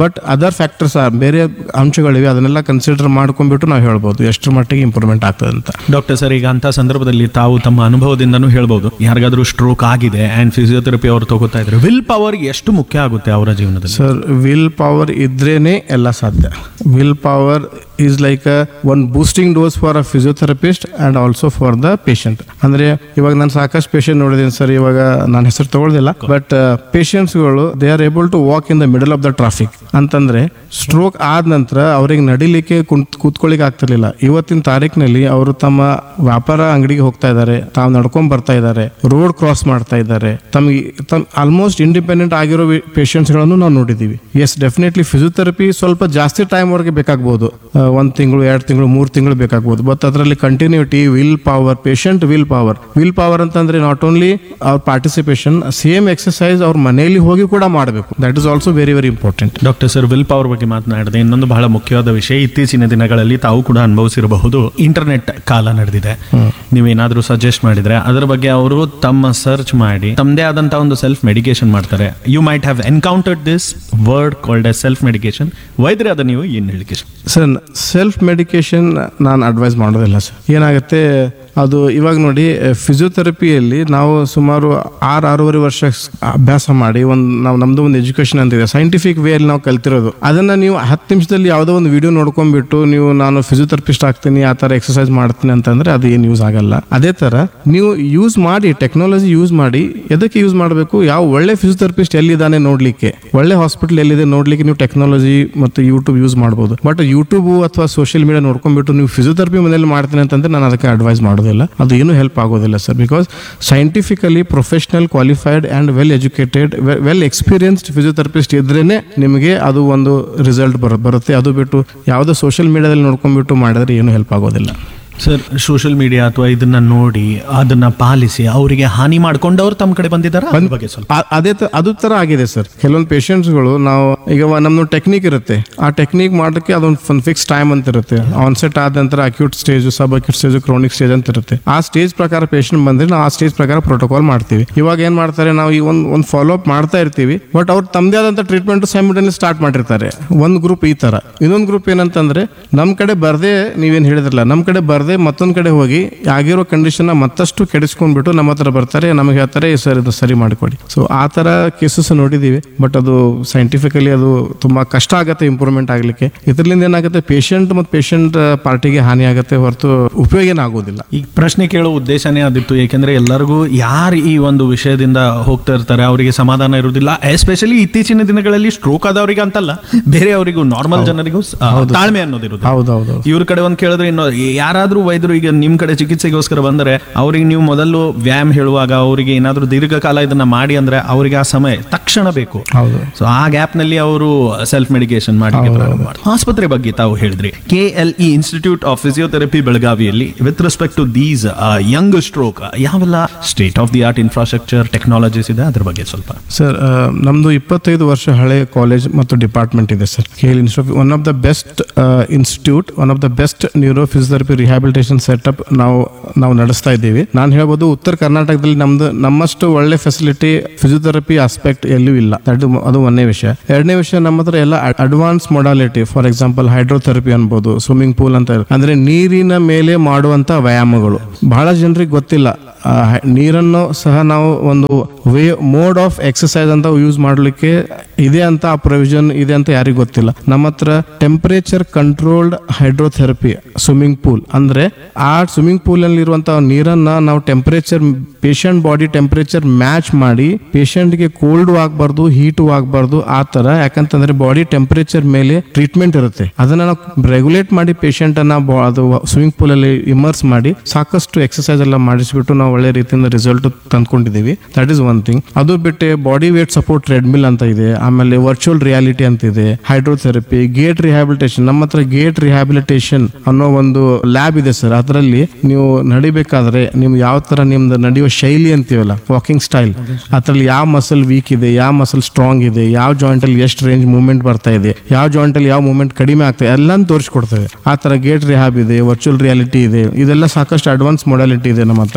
Speaker 4: ಅದರ್ ಫ್ಯಾಕ್ಟರ್ಸ್ ಬೇರೆ ಅಂಶಗಳಿವೆ ಅದನ್ನೆಲ್ಲ ಕನ್ಸಿಡರ್ ಮಾಡ್ಕೊಂಡ್ಬಿಟ್ಟು ನಾವು ಹೇಳ್ಬೋದು ಎಷ್ಟರ ಮಟ್ಟಿಗೆ ಇಂಪ್ರೂವ್ಮೆಂಟ್ ಆಗ್ತದೆ ಅಂತ
Speaker 3: ಡಾಕ್ಟರ್ ಸರ್ ಈಗ ಅಂತ ಸಂದರ್ಭದಲ್ಲಿ ತಾವು ತಮ್ಮ ಅನುಭವದಿಂದನೂ ಹೇಳ್ಬೋದು ಯಾರಿಗಾದ್ರೂ ಸ್ಟ್ರೋಕ್ ಆಗಿದೆ ಅಂಡ್ ಫಿಸಿಯೋಥೆರಪಿ ಅವರು ತಗೋತಾ ಇದ್ದಾರೆ ವಿಲ್ ಪವರ್ ಎಷ್ಟು ಮುಖ್ಯ ಆಗುತ್ತೆ ಅವರ ಜೀವನದಲ್ಲಿ
Speaker 4: ಸರ್ ವಿಲ್ ಪವರ್ ಇದ್ರೇನೆ ಎಲ್ಲ ಸಾಧ್ಯ will power is like a one boosting dose for a physiotherapist and also for the patient ಅಂದರೆ ಇವಾಗ ನಾನು ಸಾಕಷ್ಟು ಪೇಷಂಟ್ ನೋಡಿದ್ದೀನಿ ಸರ್ ಇವಾಗ ನಾನು ಹೆಸರು ತಗೊಳ್ದಿಲ್ಲ ಬಟ್ ಪೇಷಂಟ್ಸ್ಗಳು they are able to walk in the middle of the traffic ಅಂತಂದ್ರೆ ಸ್ಟ್ರೋಕ್ ಆದ ನಂತರ ಅವ್ರಿಗೆ ನಡಿಲಿಕ್ಕೆ ಕುಂತ್ ಕೂತ್ಕೊಳ್ಳಿಕ್ಕೆ ಆಗ್ತಿರ್ಲಿಲ್ಲ ಇವತ್ತಿನ ತಾರೀಕಿನಲ್ಲಿ ಅವರು ತಮ್ಮ ವ್ಯಾಪಾರ ಅಂಗಡಿಗೆ ಹೋಗ್ತಾ ಇದ್ದಾರೆ ತಾವು ನಡ್ಕೊಂಡ್ ಬರ್ತಾ ಇದ್ದಾರೆ ರೋಡ್ ಕ್ರಾಸ್ ಮಾಡ್ತಾ ಇದ್ದಾರೆ ತಮಗೆ ತಮ್ ಆಲ್ಮೋಸ್ಟ್ ಇಂಡಿಪೆಂಡೆಂಟ್ ಆಗಿರೋ ಪೇಷಂಟ್ಸ್ಗಳನ್ನು ನಾವು ನೋಡಿದ್ದೀವಿ ಎಸ್ ಡೆಫಿನೆಟ್ಲಿ ಫಿಸಿಯೋಥೆರಪಿ ಸ್ವಲ್ಪ ಜಾಸ್ತಿ ಟೈಮ್ ವರೆಗೆ ಬೇಕಾಗ್ಬೋದು ಒಂದು ತಿಂಗಳು ಎರಡು ತಿಂಗಳು ಮೂರು ತಿಂಗಳು ಬೇಕಾಗ್ಬೋದು ಬಟ್ ಅದರಲ್ಲಿ continuity will power patient will power will power ಅಂತಂದ್ರೆ ನಾಟ್ ಓನ್ಲಿ ಅವ್ರ ಪಾರ್ಟಿಸಿಪೇಷನ್ ಸೇಮ್ ಎಕ್ಸಸೈಸ್ ಅವ್ರ ಮನೆಯಲ್ಲಿ ಹೋಗಿ ಕೂಡ ಮಾಡಬೇಕು that is also very very important
Speaker 3: doctor sir will power ಬಗ್ಗೆ ಮಾತನಾಡಿದೆ ಇನ್ನೊಂದು ಬಹಳ ಮುಖ್ಯವಾದ ವಿಷಯ ಇತ್ತೀಚಿನ ದಿನಗಳಲ್ಲಿ ತಾವು ಕೂಡ ಅನುಭವಿಸಿರಬಹುದು ಇಂಟರ್ನೆಟ್ ಕಾಲ ನಡೆದಿದೆ ನೀವೇನಾದ್ರೂ ಸಜೆಸ್ಟ್ ಮಾಡಿದ್ರೆ ಅದರ ಬಗ್ಗೆ ಅವರು ತಮ್ಮ ಸರ್ಚ್ ಮಾಡಿ ತಮ್ಮದೇ ಆದಂತ ಒಂದು ಸೆಲ್ಫ್ ಮೆಡಿಕೇಶನ್ ಮಾಡ್ತಾರೆ you might have encountered this word called a self medication ವೈದ್ಯರೇ ಅದ ನೀವು ಏನ್ ಹೇಳಿಕೆ
Speaker 4: ಸರ್ ಸೆಲ್ಫ್ ಮೆಡಿಕೇಶನ್ ನಾನು ಅಡ್ವೈಸ್ ಮಾಡೋದಿಲ್ಲ ಸರ್ ಏನಾಗುತ್ತೆ ಅದು ಇವಾಗ ನೋಡಿ ಫಿಸಿಯೋಥೆರಪಿಯಲ್ಲಿ ನಾವು ಸುಮಾರು ಆರು ಆರೂವರೆ ವರ್ಷ ಸ್- ಅಭ್ಯಾಸ ಮಾಡಿ ಒಂದು ನಾವು ನಮ್ದು ಒಂದು ಎಜುಕೇಶನ್ ಅಂತಿದೆ ಸೈಂಟಿಫಿಕ್ ವೇಯಲ್ಲಿ ನಾವು ಕಲ್ತಿರೋದು ಅದನ್ನ ನೀವು ಹತ್ತು ನಿಮಿಷದಲ್ಲಿ ಯಾವುದೋ ಒಂದು ವಿಡಿಯೋ ನೋಡ್ಕೊಂಡ್ಬಿಟ್ಟು ನೀವು ನಾನು ಫಿಸಿಯೋಥೆರಪಿಸ್ಟ್ ಆಗ್ತೀನಿ ಆ ಥರ ಎಕ್ಸರ್ಸೈಸ್ ಮಾಡ್ತೀನಿ ಅಂತಂದ್ರೆ ಅದು ಏನು ಯೂಸ್ ಆಗಲ್ಲ ಅದೇ ಥರ ನೀವು ಯೂಸ್ ಮಾಡಿ ಟೆಕ್ನಾಲಜಿ ಯೂಸ್ ಮಾಡಿ ಎದಕ್ಕೆ ಯೂಸ್ ಮಾಡಬೇಕು ಯಾವ ಒಳ್ಳೆ ಫಿಸಿಯೋಥೆರಪಿಸ್ಟ್ ಎಲ್ಲಿದ್ದಾನೆ ನೋಡ್ಲಿಕ್ಕೆ ಒಳ್ಳೆ ಹಾಸ್ಪಿಟಲ್ ಎಲ್ಲಿದೆ ನೋಡ್ಲಿಕ್ಕೆ ನೀವು ಟೆಕ್ನಾಲಜಿ ಮತ್ತು ಯೂಟ್ಯೂಬ್ ಯೂಸ್ ಮಾಡ್ಬೋದು ಬಟ್ ಯೂಟ್ಯೂಬ್ ಅಥವಾ ಸೋಷಿಯಲ್ ಮೀಡಿಯಾ ನೋಡ್ಕೊಂಡ್ಬಿಟ್ಟು ನೀವು ಫಿಸಿಯೋಥೆರಪಿ ಮನೇಲಿ ಮಾಡ್ತೀನಿ ಅಂತಂದ್ರೆ ನಾನು ಅದಕ್ಕೆ ಅಡ್ವೈಸ್ ಮಾಡೋದಿಲ್ಲ ಅದು ಏನು ಹೆಲ್ಪ್ ಆಗೋದಿಲ್ಲ sir because scientifically professional qualified and well educated well experienced physiotherapist ಇದ್ರೇನೆ ನಿಮಗೆ ಅದು ಒಂದು ರಿಸಲ್ಟ್ ಬರ ಬರುತ್ತೆ ಅದು ಬಿಟ್ಟು ಯಾವುದೋ ಸೋಷಿಯಲ್ ಮೀಡಿಯಾದಲ್ಲಿ ನೋಡ್ಕೊಂಡ್ಬಿಟ್ಟು ಮಾಡಿದ್ರೆ ಏನು ಹೆಲ್ಪ್ ಆಗೋದಿಲ್ಲ
Speaker 3: ಸರ್ ಸೋಷಿಯಲ್ ಮೀಡಿಯಾ ಅಥವಾ ಇದನ್ನ ನೋಡಿ ಅದನ್ನ ಪಾಲಿಸಿ ಅವರಿಗೆ ಹಾನಿ ಮಾಡ್ಕೊಂಡವ್ರು ತಮ್ಮ ಕಡೆ ಬಂದಿದ್ದಾರೆ ಅದ್ರ ಬಗ್ಗೆ ಸ್ವಲ್ಪ
Speaker 4: ಆ- ಅದೇ ತ- ಅದು ತರ ಆಗಿದೆ ಸರ್ ಕೆಲವೊಂದು ಪೇಷಂಟ್ಸ್ಗಳು ನಾವು ಈಗ ವ- ನಮ್ದು ಟೆಕ್ನಿಕ್ ಇರುತ್ತೆ ಆ ಟೆಕ್ನಿಕ್ ಮಾಡೋಕ್ಕೆ ಅದೊಂದು ಒಂದು ಫಿಕ್ಸ್ ಟೈಮ್ ಅಂತ ಇರುತ್ತೆ ಆನ್ಸೆಟ್ ಆದ ನಂತರ acute stage sub acute stage chronic stage ಅಂತ ಇರುತ್ತೆ ಆ ಸ್ಟೇಜ್ ಪ್ರಕಾರ ಪೇಷಂಟ್ ಬಂದ್ರೆ ನಾವು ಆ ಸ್ಟೇಜ್ ಪ್ರಕಾರ ಪ್ರೋಟೋಕಾಲ್ ಮಾಡ್ತೀವಿ ಇವಾಗ ಏನ್ ಮಾಡ್ತಾರೆ ನಾವು ಈ ಒಂದು ಒಂದು ಫಾಲೋ ಅಪ್ ಮಾಡ್ತಾ ಇರ್ತೀವಿ ಬಟ್ ಅವ್ರು ತಮ್ಮದೇ ಆದಂತ ಟ್ರೀಟ್ಮೆಂಟ್ ಸೈಮಿಡನ್ಲಿ ಸ್ಟಾರ್ಟ್ ಮಾಡಿರ್ತಾರೆ ಒಂದು ಗ್ರೂಪ್ ಈ ತರ ಇನ್ನೊಂದು ಗ್ರೂಪ್ ಏನಂತಂದ್ರೆ ನಮ್ಮ ಕಡೆ ಬರ್ದೇ ನೀವೇನು ಹೇಳಿದ್ರಲ್ಲ ನಮ್ಮ ಕಡೆ ಬರ್ದೇ ಮತ್ತೊಂದು ಕಡೆ ಹೋಗಿ ಆಗಿರೋ ಕಂಡೀಷನ್ ಮತ್ತಷ್ಟು ಕೆಡಿಸ್ಕೊಂಡ್ಬಿಟ್ಟು ನಮ್ಮ ಹತ್ರ ಬರ್ತಾರೆ ನಮಗೆ ಹೇಳ್ತಾರೆ ಸರ್ ಇದು ಸರಿ ಮಾಡಿಕೊಡಿ ಸೊ ಆ ಥರ ಕೇಸಸ್ ನೋಡಿದ್ದೀವಿ ಬಟ್ ಅದು ಸೈಂಟಿಫಿಕಲಿ ಅದು ತುಂಬಾ ಕಷ್ಟ ಆಗುತ್ತೆ ಇಂಪ್ರೂವ್ಮೆಂಟ್ ಆಗಲಿಕ್ಕೆ ಇದರಿಂದ ಏನಾಗುತ್ತೆ ಪೇಷಂಟ್ ಮತ್ತು ಪೇಷಂಟ್ ಪಾರ್ಟಿಗೆ ಹಾನಿ ಆಗುತ್ತೆ ಹೊರತು ಉಪಯೋಗ ಏನಾಗೋದಿಲ್ಲ
Speaker 3: ಈ ಪ್ರಶ್ನೆ ಕೇಳೋ ಉದ್ದೇಶನೇ ಅದಿತ್ತು ಏಕೆಂದ್ರೆ ಎಲ್ಲರಿಗೂ ಯಾರು ಈ ಒಂದು ವಿಷಯದಿಂದ ಹೋಗ್ತಾ ಇರ್ತಾರೆ ಅವರಿಗೆ ಸಮಾಧಾನ ಇರುವುದಿಲ್ಲ ಎಸ್ಪೆಷಲಿ ಇತ್ತೀಚಿನ ದಿನಗಳಲ್ಲಿ ಸ್ಟ್ರೋಕ್ ಆದವರಿಗೆ ಅಂತಲ್ಲ ಬೇರೆಯವರಿಗೂ ನಾರ್ಮಲ್ ಜನರಿಗೂ ಸ- ತಾಳ್ಮೆ ಅನ್ನೋದಿರುವುದು
Speaker 4: ಹೌದೌದು
Speaker 3: ಇವ್ರ ಕಡೆ ಒಂದ್ ಕೇಳಿದ್ರೆ ಇನ್ನು ಯಾರಾದ್ರೂ ವೈದ್ಯರು ಈಗ ನಿಮ್ ಕಡೆ ಚಿಕಿತ್ಸೆಗೋಸ್ಕರ ಬಂದರೆ ಅವ್ರಿಗೆ ನೀವು ಮೊದಲು ವ್ಯಾಯಾಮ ಹೇಳುವಾಗ ಅವರಿಗೆ ಏನಾದ್ರೂ ದೀರ್ಘಕಾಲ ಇದನ್ನ ಮಾಡಿ ಅಂದ್ರೆ ಅವರಿಗೆ ಆ ಸಮಯ ತಕ್ಷಣ ಬೇಕು
Speaker 4: ಹೌದು
Speaker 3: ಸೊ ಆ ಗ್ಯಾಪ್ ನಲ್ಲಿ ಅವರು ಸೆಲ್ಫ್ ಮೆಡಿಕೇಶನ್ ಮಾಡಿ ಆಸ್ಪತ್ರೆ ಬಗ್ಗೆ ತಾವು ಹೇಳಿದ್ರಿ K L E institute of physiotherapy ಬೆಳಗಾವಿಯಲ್ಲಿ with respect to these young stroke ಯಾವೆಲ್ಲ state of the art infrastructure technologies ಇದೆ ಅದ್ರ ಬಗ್ಗೆ ಸ್ವಲ್ಪ
Speaker 4: ಸರ್ ಆ, ನಮ್ದು ಇಪ್ಪತ್ತೈದು ವರ್ಷ ಹಳೆ ಕಾಲೇಜ್ ಮತ್ತು ಡಿಪಾರ್ಟ್ಮೆಂಟ್ ಇದೆ sir K L institute one of the best institute one of the best neuro physiotherapy rehabilitation setup ನಾವು ನಾವು ನಡೆಸ್ತಾ ಇದ್ದೀವಿ ನಾನು ಹೇಳ್ಬೋದು ಉತ್ತರ ಕರ್ನಾಟಕದಲ್ಲಿ ನಮ್ದು ನಮ್ಮಷ್ಟು ಒಳ್ಳೆ ಫೆಸಿಲಿಟಿ ಫಿಸಿಯೋಥೆರಪಿ ಆಸ್ಪೆಕ್ಟ್ ಎಲ್ಲೂ ಇಲ್ಲ ದಟ್ ಅದು ಒಂದನೇ ವಿಷಯ ಎರಡನೇ ವಿಷಯ ನಮ್ಮ ಹತ್ರ ಎಲ್ಲ advance modality for example hydrotherapy ಅನ್ಬೋದು ಸ್ವಿಮ್ಮಿಂಗ್ ಪೂಲ್ ಅಂತ ಅಂದ್ರೆ ನೀರಿನ ಮೇಲೆ ಮಾಡುವಂತ ವ್ಯಾಯಾಮಗಳು ಬಹಳ ಜನರಿಗೆ ಗೊತ್ತಿಲ್ಲ ಆ, ಹೈ- ನೀರನ್ನು ಸಹ ನಾವು ಒಂದು ವೇ ಮೋಡ್ ಆಫ್ ಎಕ್ಸಸೈಸ್ ಅಂತ ಯೂಸ್ ಮಾಡಲಿಕ್ಕೆ ಇದೆ ಅಂತ ಆ ಪ್ರೊವಿಷನ್ ಇದೆ ಅಂತ ಯಾರಿಗೂ ಗೊತ್ತಿಲ್ಲ ನಮ್ಮ ಹತ್ರ temperature controlled hydrotherapy swimming pool ಅಂದ್ರೆ ಆ ಸ್ವಿಮ್ಮಿಂಗ್ ಪೂಲ್ ಅಲ್ಲಿ ಇರುವಂತಹ ನೀರನ್ನ ನಾವು temperature patient body temperature match ಮಾಡಿ ಪೇಷಂಟ್ಗೆ ಕೋಲ್ಡ್ ಆಗಬಾರ್ದು ಹೀಟು ಆಗಬಾರ್ದು ಆ ತರ ಯಾಕಂತಂದ್ರೆ ಬಾಡಿ ಟೆಂಪರೇಚರ್ ಮೇಲೆ ಟ್ರೀಟ್ಮೆಂಟ್ ಇರುತ್ತೆ ಅದನ್ನ ನಾವು ರೆಗ್ಯುಲೇಟ್ ಮಾಡಿ ಪೇಷಂಟ್ ಅನ್ನ ಬಾ- ಅದು ಸ್ವಿಮ್ಮಿಂಗ್ ಪೂಲ್ ಅಲ್ಲಿ ಇಮರ್ಸ್ ಮಾಡಿ ಸಾಕಷ್ಟು ಎಕ್ಸಸೈಸ್ ಎಲ್ಲ ಮಾಡಿಸ್ಬಿಟ್ಟು ನಾವು ಒಳ್ಳೆ ರೀತಿಯಿಂದ ರಿಸಲ್ಟ್ ತಂದ್ಕೊಂಡಿದ್ದೀವಿ ದಟ್ ಇಸ್ ಒನ್ ಥಿಂಗ್ ಅದು ಬಿಟ್ಟು ಬಾಡಿ ವೇಟ್ ಸಪೋರ್ಟ್ ಟ್ರೆಡ್ಮಿಲ್ ಅಂತ ಇದೆ ಆಮೇಲೆ ವರ್ಚುವಲ್ ರಿಯಾಲಿಟಿ ಅಂತ ಇದೆ ಹೈಡ್ರೋಥೆರಪಿ ಗೇಟ್ ರಿಹ್ಯಾಬಿಲಿಟೇಷನ್ ನಮ್ಮ ಹತ್ರ ಗೇಟ್ ರಿಹ್ಯಾಬಿಲಿಟೇಷನ್ ಅನ್ನೋ ಒಂದು ಲ್ಯಾಬ್ ಇದೆ ಸರ್ ಅದರಲ್ಲಿ ನೀವು ನಡಿಬೇಕಾದ್ರೆ ನೀವು ಯಾವ ತರ ನಿಮ್ದು ನಡೆಯುವ ಶೈಲಿ ಅಂತೀವಲ್ಲ ವಾಕಿಂಗ್ ಸ್ಟೈಲ್ ಅದ್ರಲ್ಲಿ ಯಾವ ಮಸಲ್ ವೀಕ್ ಇದೆ ಯಾವ ಮಸಲ್ ಸ್ಟ್ರಾಂಗ್ ಇದೆ ಯಾವ ಜಾಯಿಂಟ್ ಅಲ್ಲಿ ಎಷ್ಟು ರೇಂಜ್ ಮೂವ್ಮೆಂಟ್ ಬರ್ತಾ ಇದೆ ಯಾವ ಜಾಯಿಂಟ್ ಅಲ್ಲಿ ಯಾವ ಮೂವ್ಮೆಂಟ್ ಕಡಿಮೆ ಆಗ್ತಾ ಇದೆ ಎಲ್ಲಾನು ತೋರಿಸ್ಕೊಡ್ತೇವೆ ಆ ತರ ಗೇಟ್ ರಿಹ್ಯಾಬ್ ಇದೆ ವರ್ಚುವಲ್ ರಿಯಾಲಿಟಿ ಇದೆ ಇದೆಲ್ಲ ಸಾಕಷ್ಟು ಅಡ್ವಾನ್ಸ್ ಮೊಡಾಲಿಟಿ ಇದೆ ನಮ್ಮ ಹತ್ರ function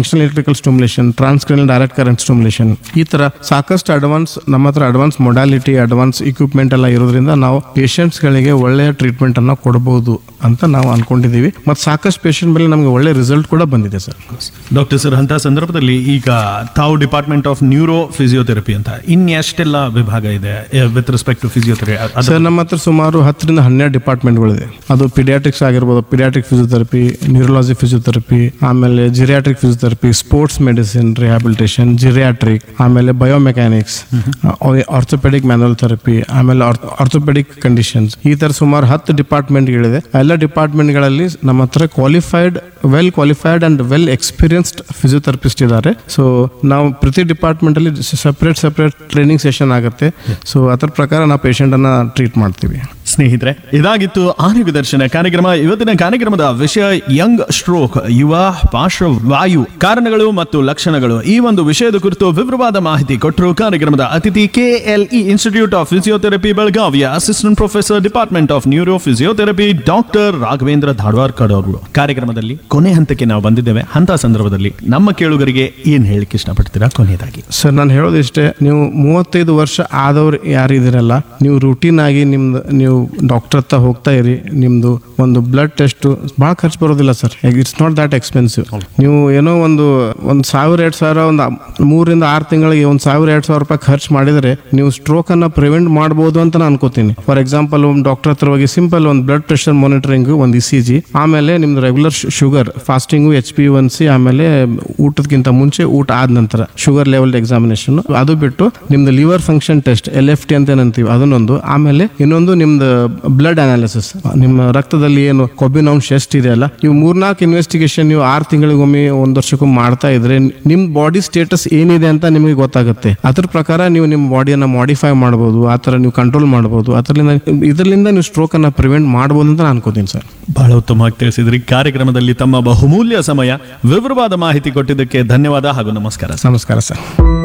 Speaker 4: functional electrical stimulation transcranial direct current stimulation ಈ ತರ ಸಾಕಷ್ಟು ಅಡ್ವಾನ್ಸ್ ನಮ್ಮ ಹತ್ರ ಅಡ್ವಾನ್ಸ್ ಮೊಡಾಲಿಟಿ ಅಡ್ವಾನ್ಸ್ ಇಕ್ವಿಪ್ಮೆಂಟ್ ಎಲ್ಲ ಇರೋದ್ರಿಂದ ನಾವು patients ಗಳಿಗೆ ಒಳ್ಳೆಯ ಟ್ರೀಟ್ಮೆಂಟ್ ಅನ್ನ ಕೊಡಬಹುದು ಅಂತ ನಾವು ಅನ್ಕೊಂಡಿದೀವಿ ಮತ್ತು ಸಾಕಷ್ಟು ಪೇಷಂಟ್ ಮೇಲೆ ನಮಗೆ ಒಳ್ಳೆ ರಿಸಲ್ಟ್ ಕೂಡ ಬಂದಿದೆ ಸರ್
Speaker 3: ಡಾಕ್ಟರ್ ಸರ್ ಅಂತ ಸಂದರ್ಭದಲ್ಲಿ ಈಗ ತಾವು ಡಿಪಾರ್ಟ್ಮೆಂಟ್ ಆಫ್ ನ್ಯೂರೋ ಫಿಸಿಯೋಥೆರಪಿ ಅಂತ ಇನ್ನೆಷ್ಟೆಲ್ಲ ವಿಭಾಗ ಇದೆ with respect to physiotherapy
Speaker 4: sir ನಮ್ಮ ಹತ್ರ ಸುಮಾರು ಹತ್ತರಿಂದ ಹನ್ನೆರಡು ಡಿಪಾರ್ಟ್ಮೆಂಟ್ಗಳಿದೆ ಅದು ಪಿಡಿಯಾಟ್ರಿಕ್ಸ್ ಆಗಿರ್ಬೋದು ಪಿಡಿಯಾಟ್ರಿಕ್ ಫಿಸಿಯೋಥೆರಪಿ ನ್ಯೂರಲಾಜಿ ಫಿಸಿಯೋಥೆರಪಿ ಆಮೇಲೆ geriatric physiotherapy sports medicine rehabilitation geriatric ಆಮೇಲೆ ಬಯೋಮೆಕ್ಯಾನಿಕ್ಸ್ ಆರ್ಥೋಪೆಡಿಕ್ ಮ್ಯಾನುವಲ್ ಥೆರಪಿ ಆಮೇಲೆ ಆರ್ಥೋಪೆಡಿಕ್ ಕಂಡೀಷನ್ಸ್ ಈ ತರ ಸುಮಾರು ಹತ್ತು ಡಿಪಾರ್ಟ್ಮೆಂಟ್ಗಳಿದೆ ಎಲ್ಲ ಡಿಪಾರ್ಟ್ಮೆಂಟ್ಗಳಲ್ಲಿ ನಮ್ಮ ಹತ್ರ qualified well qualified and well experienced physiotherapist ಇದ್ದಾರೆ ಸೊ ನಾವು ಪ್ರತಿ ಡಿಪಾರ್ಟ್ಮೆಂಟ್ ಅಲ್ಲಿ ಸಪ್ರೇಟ್ ಸಪ್ರೇಟ್ ಟ್ರೈನಿಂಗ್ ಸೆಷನ್ ಆಗುತ್ತೆ ಸೊ ಅದರ ಪ್ರಕಾರ ನಾವು ಪೇಷಂಟ್ ಅನ್ನ ಟ್ರೀಟ್ ಮಾಡ್ತೀವಿ
Speaker 3: ಸ್ನೇಹಿತರೆ ಇದಾಗಿತ್ತು ಆರೋಗ್ಯ ದರ್ಶನ ಕಾರ್ಯಕ್ರಮ ಇವತ್ತಿನ ಕಾರ್ಯಕ್ರಮದ ವಿಷಯ ಯಂಗ್ ಸ್ಟ್ರೋಕ್ ಯುವ ಪಾರ್ಶ್ವವಾಯು ಕಾರಣಗಳು ಮತ್ತು ಲಕ್ಷಣಗಳು ಈ ಒಂದು ವಿಷಯದ ಕುರಿತು ವಿವರವಾದ ಮಾಹಿತಿ ಕೊಟ್ಟರು ಕಾರ್ಯಕ್ರಮದ ಅತಿಥಿ ಕೆಎಲ್ಇ ಇನ್ಸ್ಟಿಟ್ಯೂಟ್ ಆಫ್ ಫಿಸಿಯೋಥೆರಪಿ ಬೆಳಗಾವಿಯ assistant professor department of neuro physiotherapy doctor Raghavendra Dharwadkar ಅವರು ಕಾರ್ಯಕ್ರಮದಲ್ಲಿ ಕೊನೆ ಹಂತಕ್ಕೆ ನಾವು ಬಂದಿದ್ದೇವೆ ಅಂತ ಸಂದರ್ಭದಲ್ಲಿ ನಮ್ಮ ಕೇಳುಗರಿಗೆ ಏನ್ ಹೇಳಿಕ್ಕೆ ಇಷ್ಟಪಡ್ತೀರಾ ಕೊನೆಯದಾಗಿ
Speaker 4: ಸರ್ ನಾನು ಹೇಳೋದಿಷ್ಟೇ ನೀವು ಮೂವತ್ತೈದು ವರ್ಷ ಆದವ್ರು ಯಾರಿದ್ದೀರಲ್ಲ ನೀವು ರೂಟೀನ್ ಆಗಿ ನಿಮ್ದು ನೀವು ಡಾಕ್ಟರ್ ಹತ್ರ ಹೋಗ್ತಾ ಇರಿ ನಿಮ್ದು ಒಂದು ಬ್ಲಡ್ ಟೆಸ್ಟ್ ಭಾಳ ಖರ್ಚು ಬರೋದಿಲ್ಲ sir it's not that expensive ನೀವು ಏನೋ ಒಂದು ಒಂದು ಸಾವಿರ ಎರಡು ಸಾವಿರ ಒಂದು ಮೂರರಿಂದ ಆರು ತಿಂಗಳಿಗೆ ಒಂದು ಸಾವಿರ ಎರಡು ಸಾವಿರ ರೂಪಾಯಿ ಖರ್ಚು ಮಾಡಿದರೆ ನೀವು ಸ್ಟ್ರೋಕ್ ಅನ್ನ ಪ್ರಿವೆಂಟ್ ಮಾಡ್ಬೋದು ಅಂತ ನಾನು ಅನ್ಕೋತೀನಿ ಫಾರ್ ಎಕ್ಸಾಂಪಲ್ ಒಂದು ಡಾಕ್ಟರ್ ಹತ್ರ ಹೋಗಿ ಸಿಂಪಲ್ ಒಂದು ಬ್ಲಡ್ ಪ್ರೆಷರ್ ಮಾನಿಟರಿಂಗ್ ಒಂದು ಇ ಸಿ ಜಿ ಆಮೇಲೆ ನಿಮ್ದು regular sugar fasting H P one C ಆಮೇಲೆ ಊಟಕ್ಕಿಂತ ಮುಂಚೆ ಊಟ ಆದ ನಂತರ ಶುಗರ್ ಲೆವೆಲ್ ಎಕ್ಸಾಮಿನೇಷನ್ ಅದು ಬಿಟ್ಟು ನಿಮ್ದು liver function test L F T ಅಂತ ಏನಂತೀವಿ ಅದನ್ನೊಂದು ಆಮೇಲೆ ಇನ್ನೊಂದು ನಿಮ್ದು ಬ್ಲಡ್ ಅನಾಲಿಸಿಸ್ ನಿಮ್ಮ ರಕ್ತದಲ್ಲಿ ಏನು ಕೊಬ್ಬಿನ ಅಂಶ ಎಷ್ಟು ಇದೆ ಅಲ್ಲ ಇವು ಮೂರ್ನಾಲ್ಕು ಇನ್ವೆಸ್ಟಿಗೇಷನ್ ನೀವು ಆರು ತಿಂಗಳಿಗೊಮ್ಮೆ ಒಂದು ವರ್ಷಕ್ಕೊಮ್ಮೆ ಮಾಡ್ತಾ ಇದ್ರೆ ನಿಮ್ ಬಾಡಿ ಸ್ಟೇಟಸ್ ಏನಿದೆ ಅಂತ ನಿಮಗೆ ಗೊತ್ತಾಗುತ್ತೆ ಅದ್ರ ಪ್ರಕಾರ ನೀವು ನಿಮ್ಮ ಬಾಡಿಯನ್ನ ಮಾಡಿಫೈ ಮಾಡ್ಬೋದು ಆ ಥರ ನೀವು ಕಂಟ್ರೋಲ್ ಮಾಡ್ಬೋದು ಅದರಿಂದ ಇದರಿಂದ ನೀವು ಸ್ಟ್ರೋಕ್ ಅನ್ನ ಪ್ರಿವೆಂಟ್ ಮಾಡ್ಬೋದು ಅಂತ ನಾನು ಅನ್ಕೋತೀನಿ ಸರ್
Speaker 3: ಬಹಳ ಉತ್ತಮವಾಗಿ ತಿಳಿಸಿದ್ರಿ ಕಾರ್ಯಕ್ರಮದಲ್ಲಿ ತಮ್ಮ ಬಹುಮೂಲ್ಯ ಸಮಯ ವಿವರವಾದ ಮಾಹಿತಿ ಕೊಟ್ಟಿದ್ದಕ್ಕೆ ಧನ್ಯವಾದ ಹಾಗೂ ನಮಸ್ಕಾರ ಸರ್.
Speaker 4: ನಮಸ್ಕಾರ ಸರ್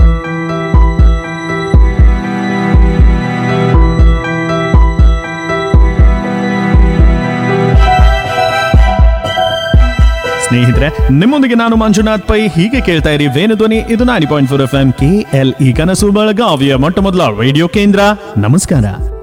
Speaker 3: ಸ್ನೇಹಿತರೆ ನಿಮ್ಮೊಂದಿಗೆ ನಾನು ಮಂಜುನಾಥ್ ಪೈ ಹೀಗೆ ಕೇಳ್ತಾ ಇರಿ ವೇಣುಧ್ವನಿ ಇದು ninety point four F M K L E ಕನಸು ಬೆಳಗಾವಿಯ ಮೊಟ್ಟ ಮೊದಲ ರೇಡಿಯೋ ಕೇಂದ್ರ ನಮಸ್ಕಾರ